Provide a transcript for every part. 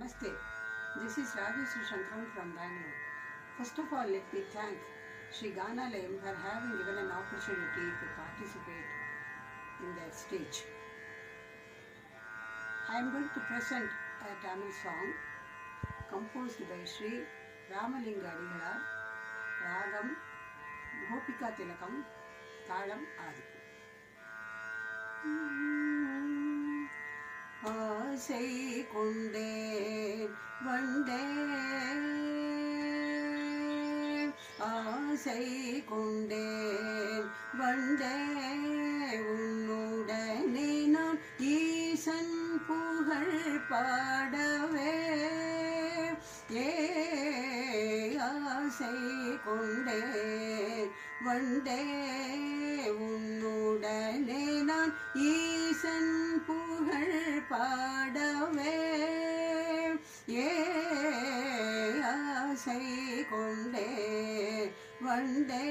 Namaste. This is Rajeshri Shankaran from Bangalore. First of all, let me thank Sri Ghana Layam for having given an opportunity to participate in their stage. I am going to present a Tamil song composed by Sri Ramalinga Adigalar, Ragam, Gopika Tilakam, Talam Adi. ஆசை கொண்டேன் வந்தேன் ஆசை கொண்டேன் வந்தேன் உன்னுடனே நான் ஈசன் புகழ் பாடவே ஏ ஆசை கொண்டேன் வந்தே உன்னுடனே நான் ஈசன் புகழ் பாடவே ஏ ஆசை கொண்டே வந்தே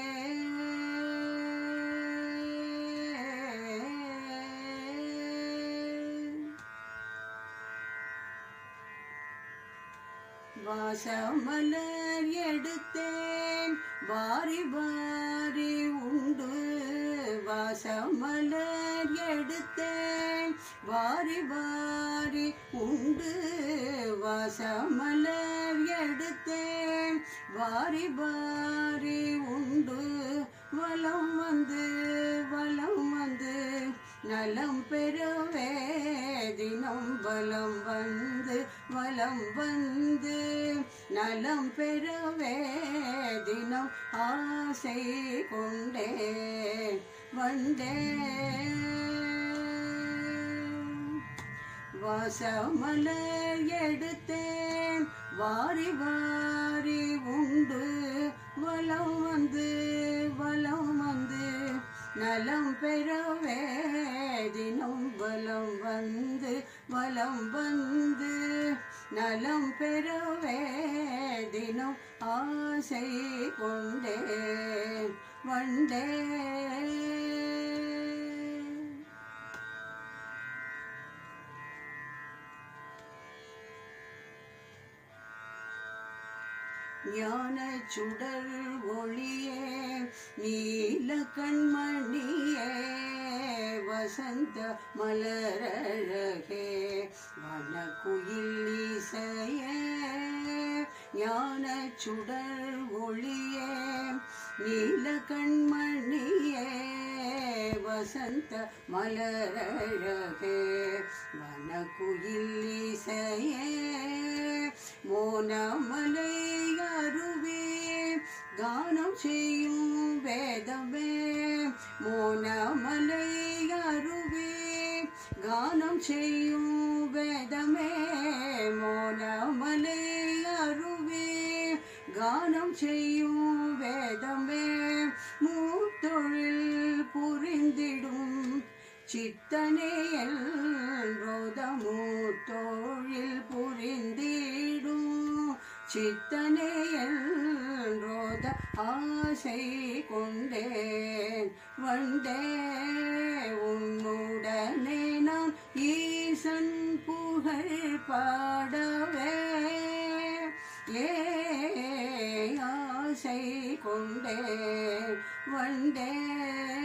வாசமலர் எடுத்தேன் வாரி வாரி உண்டு வாசமலர் எடுத்தேன் வாரி வாரி உண்டு வாசமலர் எடுத்தேன் வாரி வாரி உண்டு வலம் வந்து வலம் வந்து நலம் பெறவே தினம் வலம் வந்து வலம் வந்து நலம் பெறவே தினம் ஆசை கொண்டே வந்தே வாசமலர் எடுத்தேன் வாரி வாரி உண்டு வலம் வந்து வலம் வந்து நலம் பெறவே தினம் வலம் வந்து வலம் வந்து நலம் பெறவே தினம் ஆசை கொண்டே வந்தே ஞான சுடர் ஒளியே நீல கண்மணியே வசந்த மலரழகே வனக்குயில் இசையே ஞான சுடர் ஒளியே நீல கண்மணியே வசந்த மலரழகே வனக்குயில் இசையே மோனமலை அருவே கானம் செய்யும் வேதமே மோனமலை அருவே கானம் செய்யும் வேதமே மோனமலை அருவே கானம் செய்யும் வேதமே மூத்தொழில் புரிந்திடும் சித்தனே ரோதமூ தொழில் புரிந்திடும் சித்தனே ரோத ஆசை கொண்டேன் வந்தே உன்னுடனே நான் ஈசன் புகழ் பாடவே ஏ ஆசை கொண்டேன் வந்தே